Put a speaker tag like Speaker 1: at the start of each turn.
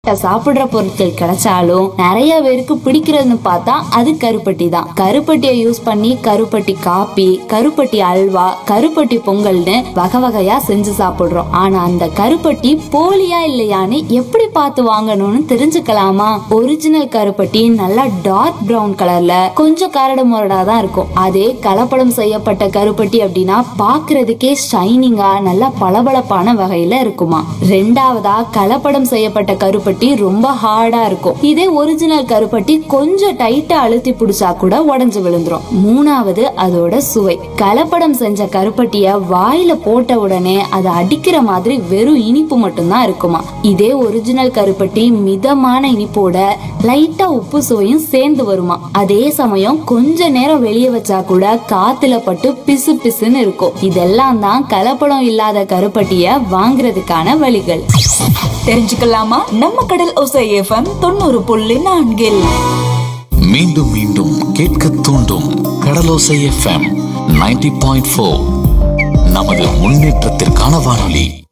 Speaker 1: சாப்பிடுற பொருட்கள் கிடைச்சாலும் நிறைய பேருக்கு பிடிக்கிறதுன்னு பார்த்தா அது கருப்பட்டி தான் கருப்பட்டியை யூஸ் பண்ணி கருப்பட்டி காப்பி கருப்பட்டி அல்வா கருப்பட்டி பொங்கல்னு வகை வகையா செஞ்சு சாப்பிடுறோம் ஆனா அந்த கருப்பட்டி போலியா இல்லையான்னு எப்படி பார்த்து வாங்கணும்னு தெரிஞ்சுக்கலாமா ஒரிஜினல் கருப்பட்டி நல்லா டார்க் பிரவுன் கலர்ல கொஞ்சம் கரடு முரடா தான் இருக்கும் அதே கலப்படம் செய்யப்பட்ட கருப்பட்டி அப்படின்னா பாக்குறதுக்கே ஷைனிங்கா நல்லா பளபளப்பான வகையில இருக்குமா ரெண்டாவதா கலப்படம் செய்யப்பட்ட கருப்பட்டி ரொம்ப ஹார்டா இருக்கும் இதே ஒரிஜினல் கருப்பட்டி கொஞ்சம் டைட்டா அழுத்தி பிடிச்சா கூட உடைஞ்சு விழுந்துரும் மூணாவது அதோட சுவை கலப்படம் செஞ்ச கருப்பட்டிய வாயில போட்ட உடனே அது அடிக்கிற மாதிரி வெறும் இனிப்பு மட்டும்தான் இருக்குமா இதே ஒரிஜினல் கருப்பட்டி மிதமான இனிப்போட லைட்டா உப்பு சுவையும் சேர்ந்து வருமா அதே சமயம் கொஞ்ச நேரம் வெளியே வச்சா கூட காத்துல பட்டு பிசு பிசுன்னு இருக்கும் இதெல்லாம் தான் கலப்படம் இல்லாத கருப்பட்டிய வாங்குறதுக்கான வழிகள்
Speaker 2: தெரிஞ்சுக்கலாமா நம்ம கடல் ஒசை எஃப்எம் தொண்ணூறு புள்ளி நான்கில்
Speaker 3: மீண்டும் மீண்டும் கேட்க தூண்டும் Kadalosai F M ninety point four நமது முன்னேற்றத்திற்கான வானொலி